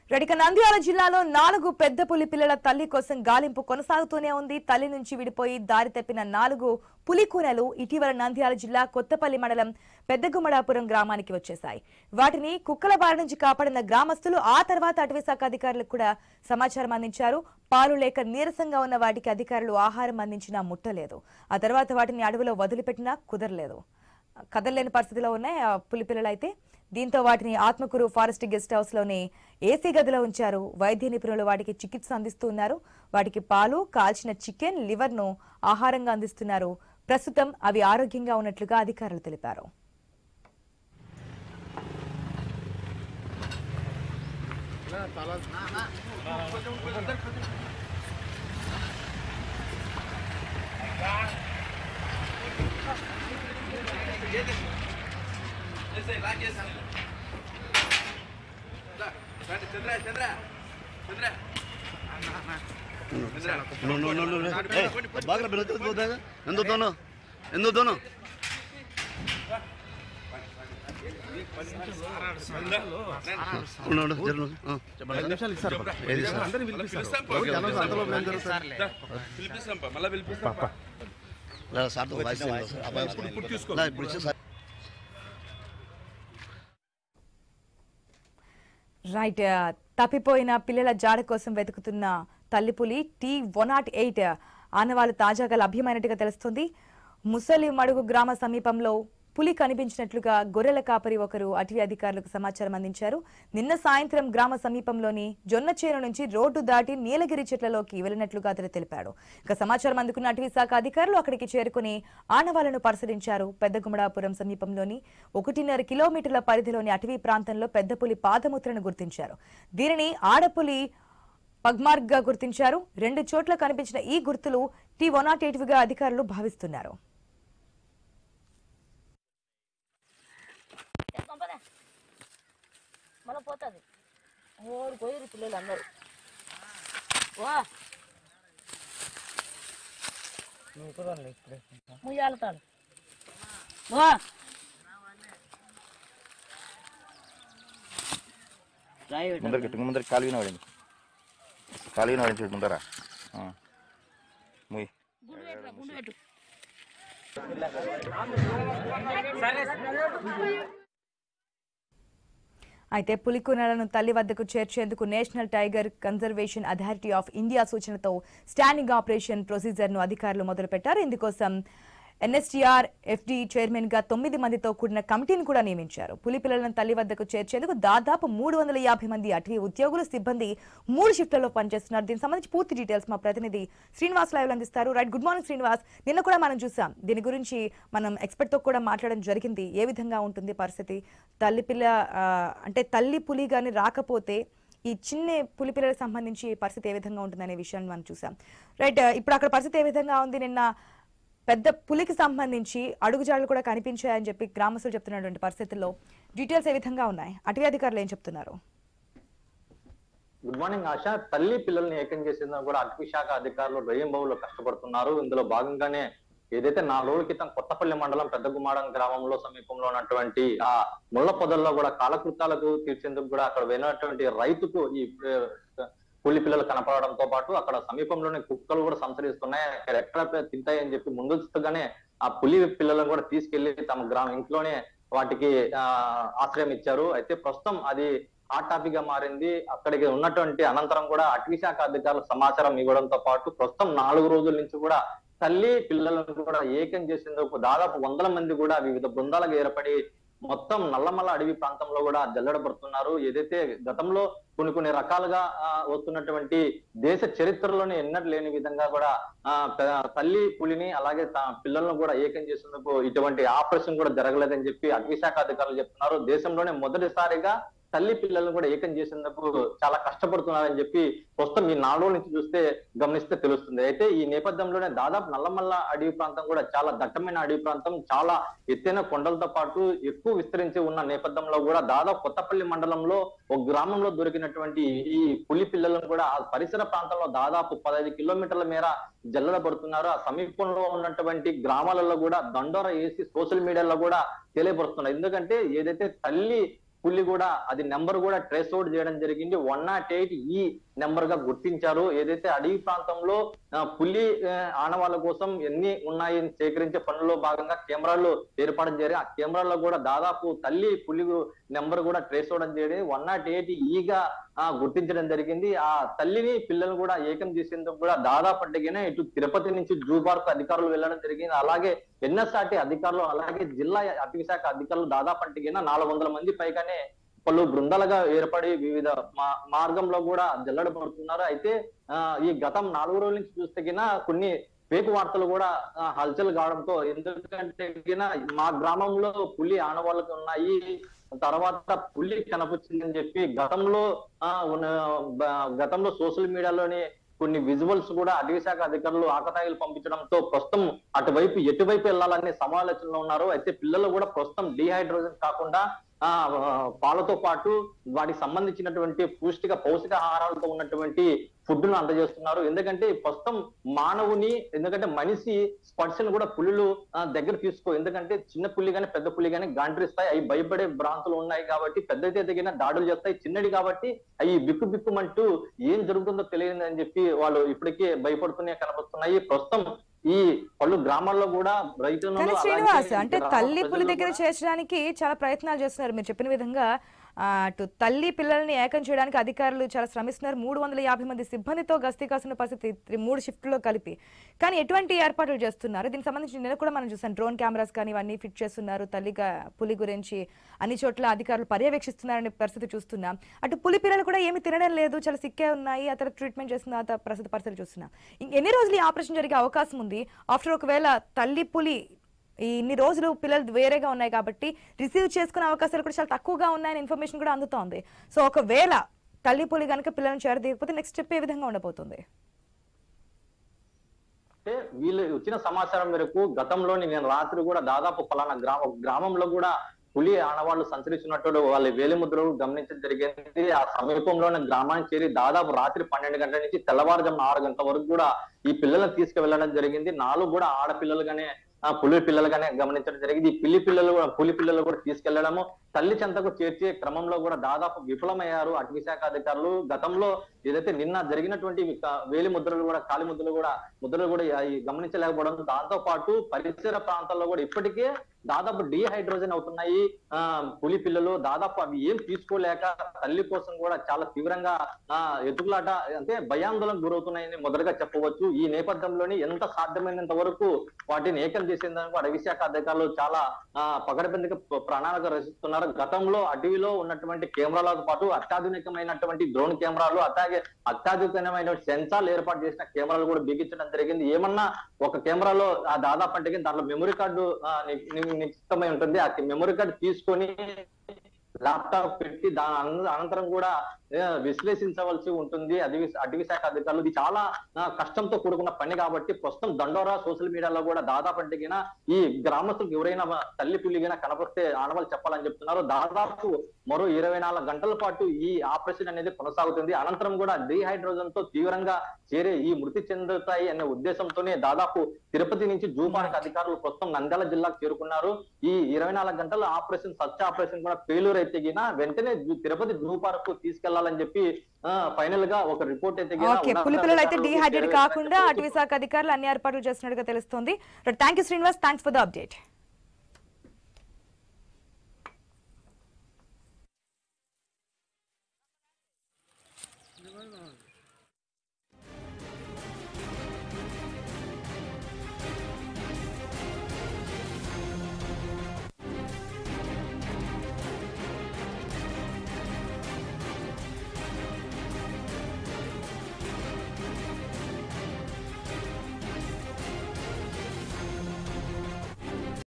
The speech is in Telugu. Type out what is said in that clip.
రడిక నంద్యాల జిల్లాలో నాలుగు పెద్ద పులి పిల్లల తల్లి కోసం గాలింపు కొనసాగుతూనే ఉంది తల్లి నుంచి విడిపోయి దారి తప్పిన నాలుగు పులి కూనలు ఇటీవల నంద్యాల జిల్లా కొత్తపల్లి మండలం పెద్దగుమ్మడాపురం గ్రామానికి వచ్చేశాయి వాటిని కుక్కల బారి నుంచి కాపాడిన గ్రామస్తులు ఆ తర్వాత అటవీశాఖ అధికారులకు కూడా సమాచారం అందించారు పాలు లేక నీరసంగా ఉన్న వాటికి అధికారులు ఆహారం అందించినా ముట్టలేదు ఆ తర్వాత వాటిని అడవిలో వదిలిపెట్టినా కుదరలేదు కదలలేని పరిస్థితిలో ఉన్నాయి ఆ పులి పిల్లలు అయితే దీంతో వాటిని ఆత్మకూరు ఫారెస్ట్ గెస్ట్ హౌస్ లోని ఏసీ గదిలో ఉంచారు వైద్య నిపుణులు వాటికి చికిత్స అందిస్తూ ఉన్నారు వాటికి పాలు కాల్చిన చికెన్ లివర్ ను ఆహారంగా అందిస్తున్నారు ప్రస్తుతం అవి ఆరోగ్యంగా ఉన్నట్లుగా అధికారులు తెలిపారు No, no, no, no, no. Eh, బాగా పిల్లలు ఎందుకు తోను ఎందుకు తోను ఉండు, ఉండు, జరుగు. ఆ, చెప్పండి. ఏది సార్? లేదా సార్తో వాయిస్ ఇవ్వండి. ఆ వాయిస్ ఇవ్వండి. లే, ఇప్పుడు ఇచ్చే సార్ రైట్ ఆ, తప్పిపోయిన పిల్లల జాడ కోసం వెతుకుతున్న తల్లిపులి టీ వన్ నాట్ ఎయిట్ ఆనవాళ్లు తాజాగా లభ్యమైనట్టుగా తెలుస్తుంది ముసలి మడుగు గ్రామ సమీపంలో పులి కనిపించినట్లుగా గొర్రెల కాపరి ఒకరు అటవీ అధికారులకు సమాచారం అందించారు నిన్న సాయంత్రం గ్రామ సమీపంలోని జొన్న చేను నుంచి రోడ్డు దాటి నీలగిరి చెట్లలోకి వెళ్లినట్లుగా అతను తెలిపాడు ఇక సమాచారం అందుకున్న అటవీ శాఖ అధికారులు అక్కడికి చేరుకుని ఆనవాళ్లను పరిశీలించారు పెద్దగుమడాపురం సమీపంలోని ఒకటిన్నర కిలోమీటర్ల పరిధిలోని అటవీ ప్రాంతంలో పెద్ద పులి పాదముద్రను గుర్తించారు దీనిని ఆడపులి పగ్మార్గ్ గా గుర్తించారు రెండు చోట్ల కనిపించిన ఈ గుర్తులు టీ వన్ నాట్ ఎయిట్ గా అధికారులు భావిస్తున్నారు సంపదే మళ్ళీ పోతుంది ఓడి పోయిరు పిల్లలు అందరూ వా ముయ్యాలతాడు వా ముందరికి పెట్టు ముందరికి కాలుగిన పడింది కాలుగిన పడింది చూడు ముందర ఆ. ముయ్ గుండు పెట్టురా గుండు పెట్టు అయితే పులికూనలను తల్లి వద్దకు చేర్చేందుకు national tiger conservation authority of India సూచనతో స్టాండింగ్ ఆపరేషన్ ప్రొసీజర్ ను అధికారులు మొదలుపెట్టారు ఇందుకోసం ఎన్ఎస్టీఆర్ ఎఫ్డి చైర్మన్ గా తొమ్మిది మందితో కూడిన కమిటీని కూడా నియమించారు పులి పిల్లలను తల్లి వద్దకు చేర్చేందుకు దాదాపు మూడు వందల యాభై మంది అటవీ ఉద్యోగులు సిబ్బంది మూడు షిఫ్ట్లలో పనిచేస్తున్నారు దీనికి సంబంధించి పూర్తి డీటెయిల్స్ మా ప్రతినిధి శ్రీనివాస్ లైవ్ అందిస్తారు రైట్ గుడ్ మార్నింగ్ శ్రీనివాస్ నిన్న కూడా మనం చూసాం దీని గురించి మనం ఎక్స్పర్ట్ తో కూడా మాట్లాడడం జరిగింది ఏ విధంగా ఉంటుంది పరిస్థితి తల్లి పిల్ల ఆ, అంటే తల్లి పులి గాని రాకపోతే ఈ చిన్న పులి పిల్లలకు సంబంధించి పరిస్థితి ఏ విధంగా ఉంటుందనే విషయాన్ని మనం చూసాం రైట్ ఇప్పుడు అక్కడ పరిస్థితి ఏ విధంగా ఉంది నిన్న పెద్ద పులికి సంబంధించి అడుగుజాడలు కూడా కనిపించాయని చెప్పి గ్రామస్తులు చెప్తున్నటువంటి పరిస్థితుల్లో డీటెయిల్స్ ఏ విధంగా ఉన్నాయి అటవీ అధికారులు ఏం చెప్తున్నారు గుడ్ మార్నింగ్ ఆశ తల్లి పిల్లల్ని ఏకం చేసేందుకు కూడా అటవీ శాఖ అధికారులు రయ్యంబావులో కష్టపడుతున్నారు ఇందులో భాగంగానే ఏదైతే నాలుగు రోజుల క్రితం కొత్తపల్లి మండలం పెద్దగుమాడం గ్రామంలో సమీపంలో ఉన్నటువంటి ఆ ముళ్ళ పొదల్లో కూడా కాలకృతాలకు తీర్చేందుకు కూడా అక్కడ వెళ్ళినటువంటి రైతుకు ఈ ఆ, పులి పిల్లలు కనపడడంతో పాటు అక్కడ సమీపంలోనే కుక్కలు కూడా సంచరిస్తున్నాయి అక్కడ ఎక్కడ తింటాయని చెప్పి ముందస్తుగానే ఆ పులి పిల్లలను కూడా తీసుకెళ్లి తమ గ్రామం ఇంట్లోనే వాటికి ఆ ఆశ్రయం ఇచ్చారు అయితే ప్రస్తుతం అది హాట్ టాపిక్ గా మారింది అక్కడికి ఉన్నటువంటి అనంతరం కూడా అటవీ శాఖ అధికారులకు సమాచారం ఇవ్వడంతో పాటు ప్రస్తుతం నాలుగు రోజుల నుంచి కూడా తల్లి పిల్లలను కూడా ఏకం చేసేందుకు దాదాపు వందల మంది కూడా వివిధ బృందాలకు ఏర్పడి మొత్తం నల్లమల్ల అడవి ప్రాంతంలో కూడా జల్లెడబడుతున్నారు ఏదైతే గతంలో కొన్ని కొన్ని రకాలుగా ఆ, వస్తున్నటువంటి దేశ చరిత్రలోనే ఎన్నటి లేని విధంగా కూడా ఆ ప- తల్లి పులిని అలాగే తా- పిల్లలను కూడా ఏకం చేసేందుకు ఇటువంటి ఆపరేషన్ కూడా జరగలేదని చెప్పి అటవీ శాఖ అధికారులు చెప్తున్నారు దేశంలోనే మొదటిసారిగా తల్లి పిల్లలను కూడా ఏకం చేసేందుకు చాలా కష్టపడుతున్నారని చెప్పి ప్రస్తుతం ఈ నాలుగు రోజుల నుంచి చూస్తే గమనిస్తే తెలుస్తుంది అయితే ఈ నేపథ్యంలోనే దాదాపు నల్లమల్ల అడవి ప్రాంతం కూడా చాలా దట్టమైన అడవి ప్రాంతం చాలా ఎత్తైన కొండలతో పాటు ఎక్కువ విస్తరించి ఉన్న నేపథ్యంలో కూడా దాదాపు కొత్తపల్లి మండలంలో ఒక గ్రామంలో దొరికినటువంటి ఈ పులి పిల్లలను కూడా ఆ పరిసర ప్రాంతంలో దాదాపు పదహైదు కిలోమీటర్ల మేర జల్లడబడుతున్నారు ఆ సమీపంలో ఉన్నటువంటి గ్రామాలలో కూడా దండోర వేసి సోషల్ మీడియాలో కూడా తెలియపరుస్తున్నారు ఎందుకంటే ఏదైతే తల్లి పులి కూడా అది నెంబర్ కూడా ట్రేస్ అవుట్ చేయడం జరిగింది వన్ నాట్ ఎయిట్ ఈ నెంబర్ గా గుర్తించారు ఏదైతే అడవి ప్రాంతంలో ఆ, పులి ఆ, ఆనవాళ్ళ కోసం ఎన్ని ఉన్నాయి సేకరించే పనుల్లో భాగంగా కెమెరాలు ఏర్పాటు చేయడం ఆ కెమెరాల్లో కూడా దాదాపు తల్లి పులి నెంబర్ కూడా ట్రేస్ అవడం జరిగింది వన్ నాట్ ఎయిట్ ఈగా ఆ, గుర్తించడం జరిగింది ఆ తల్లిని పిల్లలు కూడా ఏకం చేసేందుకు కూడా దాదాపు అడ్డగిన ఇటు తిరుపతి నుంచి జూ పార్క్ అధికారులు వెళ్ళడం జరిగింది అలాగే ఎన్ఎస్ఆర్టీ అధికారులు అలాగే జిల్లా అటవీ శాఖ అధికారులు దాదాపు అడ్డగిన నాలుగు వందల మంది పైగానే పలు బృందాలుగా ఏర్పడి వివిధ మా- మార్గంలో కూడా జల్లడబడుతున్నారు అయితే ఆ, ఈ గతం నాలుగు రోజుల నుంచి చూస్తే గిన కొన్ని ఫేక్ వార్తలు కూడా ఆ, హల్చల్ కావడంతో ఎందుకంటే గిన మా గ్రామంలో పులి ఆనవాళ్ళకి ఉన్నాయి తర్వాత పులి కనపచ్చిందని చెప్పి గతంలో ఆ, ఉన్న బ- గతంలో సోషల్ మీడియాలోని కొన్ని విజువల్స్ కూడా అటవీ శాఖ అధికారులు ఆకతాయిలు పంపించడంతో ప్రస్తుతం అటువైపు ఎటువైపు వెళ్ళాలనే సమాలోచనలో ఉన్నారు అయితే పిల్లలు కూడా ప్రస్తుతం డిహైడ్రోజన్ కాకుండా ఆ ఆ, పాలతో పాటు వాటికి సంబంధించినటువంటి పూష్టిక పౌష్టికాహారాలతో ఉన్నటువంటి ఫుడ్ ను అందజేస్తున్నారు ఎందుకంటే ప్రస్తుతం మానవుని ఎందుకంటే మనిషి స్పర్శను కూడా పులులు ఆ, దగ్గర తీసుకో ఎందుకంటే చిన్న పులి గాని పెద్ద పులి గాని గాండ్రిస్తాయి అవి భయపడే భ్రాంతులు ఉన్నాయి కాబట్టి పెద్దది ఎదిగిన దాడులు చేస్తాయి చిన్నది కాబట్టి అవి బిక్కు బిక్కుమంటూ ఏం జరుగుతుందో తెలియదు అని చెప్పి వాళ్ళు ఇప్పటికే భయపడుతూనే కనబడుతున్నాయి ప్రస్తుతం ఈ పలు గ్రామాల్లో కూడా రైతులను కానీ అలాగే శ్రీనివాస్ అంటే గ్రామ తల్లి పులి ప్రజలను దగ్గర కూడా- చేర్చడానికి చాలా ప్రయత్నాలు చేస్తున్నారు మీరు చెప్పిన విధంగా ఆ, అటు తల్లి పిల్లల్ని ఏకం చేయడానికి అధికారులు చాలా శ్రమిస్తున్నారు మూడు వందల యాభై మంది సిబ్బందితో గస్తీ కాస్తున్న పరిస్థితి త్రి- మూడు షిఫ్ట్లో కలిపి కానీ ఎటువంటి ఏర్పాట్లు చేస్తున్నారు దీనికి సంబంధించి నిన్న కూడా మనం చూసాం డ్రోన్ కెమెరాస్ కానీ ఇవన్నీ ఫిట్ చేస్తున్నారు తల్లి గా- పులి గురించి అన్ని చోట్ల అధికారులు పర్యవేక్షిస్తున్నారనే పరిస్థితి చూస్తున్నాం అటు పులి పిల్లలు కూడా ఏమి తినడం లేదు చాలా సిక్కే ఉన్నాయి అతను ట్రీట్మెంట్ చేస్తున్న అత ప్రస్తుత పరిస్థితి చూస్తున్నాం ఇంక ఎన్ని రోజులు ఈ ఆపరేషన్ జరిగే అవకాశం ఉంది ఆఫ్టర్ ఒకవేళ తల్లి పులి ఈ ఇన్ని రోజులు పిల్లలు వేరేగా ఉన్నాయి కాబట్టి రిసీవ్ చేసుకునే అవకాశాలు కూడా చాలా తక్కువగా ఉన్నాయని ఇన్ఫర్మేషన్ కూడా అందుతోంది సో ఒకవేళ తల్లి పులి కనుక పిల్లల్ని చేరదీయకపోతే నెక్స్ట్ స్టెప్ ఏ విధంగా ఉండబోతుంది అంటే వీళ్ళు వచ్చిన సమాచారం మేరకు గతంలోని నేను రాత్రి కూడా దాదాపు పలానా గ్రామ గ్రామంలో కూడా పులి ఆనవాళ్లు సంచరిస్తున్నట్టు వాళ్ళ వేలిముద్రలు గమనించడం జరిగింది ఆ సమీపంలోని గ్రామానికి చేరి దాదాపు రాత్రి పన్నెండు గంటల నుంచి తెల్లవారుజామున ఆరు గంటల వరకు కూడా ఈ పిల్లలను తీసుకువెళ్ళడం జరిగింది నాలుగు కూడా ఆడపిల్లలుగానే ఆ పులి పిల్లలుగానే గమనించడం జరిగింది ఈ పిల్లి పిల్లలు కూడా పులి పిల్లలు కూడా తీసుకెళ్లడము తల్లి చెంతకు చేర్చే క్రమంలో కూడా దాదాపు విఫలమయ్యారు అటవీ శాఖ అధికారులు గతంలో ఏదైతే నిన్న జరిగినటువంటి క- వేలి ముద్రలు కూడా కాలి ముద్రలు కూడా ముద్రలు కూడా ఈ గమనించలేకపోవడం దాంతో పాటు పరిసర ప్రాంతాల్లో కూడా ఇప్పటికే దాదాపు డిహైడ్రోజన్ అవుతున్నాయి ఆ పులి పిల్లలు దాదాపు అవి ఏం తీసుకోలేక తల్లి కోసం కూడా చాలా తీవ్రంగా ఆ ఎదుగులాట అంటే భయాందోళనకు గురవుతున్నాయని మొదటగా చెప్పవచ్చు ఈ నేపథ్యంలోని ఎంత సాధ్యమైనంత వరకు వాటిని ఏకం చేసేందుకు అటవీ శాఖ అధికారులు చాలా ఆ పకడ్బందీగా ప్ర- ప్రణాళిక రచిస్తున్నారు గతంలో అటవీలో ఉన్నటువంటి కెమెరాలతో పాటు అత్యాధునికమైనటువంటి డ్రోన్ కెమెరాలు అట్లాగే అత్యాధునికమైన సెన్సార్లు ఏర్పాటు చేసిన కెమెరాలు కూడా బిగించడం జరిగింది ఏమన్నా ఒక కెమెరాలో ఆ దాదాపు అంటే దాంట్లో మెమరీ కార్డు ఆ, ని- ని- నిక్షిప్తమై ఉంటుంది ఆ మెమరీ కార్డు తీసుకొని ల్యాప్టాప్ పెట్టి దాని అన- అనంతరం కూడా ఆ, విశ్లేషించవలసి ఉంటుంది అటవీ అటవీ శాఖ అధికారులు ఇది చాలా ఆ, కష్టంతో కూడుకున్న పని కాబట్టి ప్రస్తుతం దండోరా సోషల్ మీడియాలో కూడా దాదాపు అంటే గిన ఈ గ్రామస్తులకు ఎవరైనా మ- తల్లి పులిగినా కనపడితే ఆనవాళ్ళు చెప్పాలని చెప్తున్నారు దాదాపు మరో ఇరవై నాలుగు గంటల పాటు ఈ ఆపరేషన్ అనేది కొనసాగుతుంది అనంతరం కూడా డిహైడ్రోజన్ తో తీవ్రంగా చేరే ఈ మృతి చెందుతాయి అనే ఉద్దేశంతోనే దాదాపు తిరుపతి నుంచి జూ పార్క్ అధికారులు ప్రస్తుతం నంద్యాల జిల్లాకు చేరుకున్నారు ఈ ఇరవై నాలుగు గంటల ఆపరేషన్ సర్చ్ ఆపరేషన్ కూడా ఫెయిల్యూర్ అయితే గిన వెంటనే జూ- తిరుపతి జూ పార్క్ తీసుకెళ్లాలని చెప్పి ఫైనల్ గా ఒక రిపోర్ట్ అయితే గిన ఓకే ఉన్నత పులి పిల్లలు అయితే అధికారులకు డిహైడ్రేట్ చేరవేయాలని కాకుండా చెప్పి అటవీ శాఖ అధికారులు అన్ని ఏర్పాట్లు చేస్తున్నట్టుగా తెలుస్తోంది thank you Srinivas thanks for the update ఇదిగో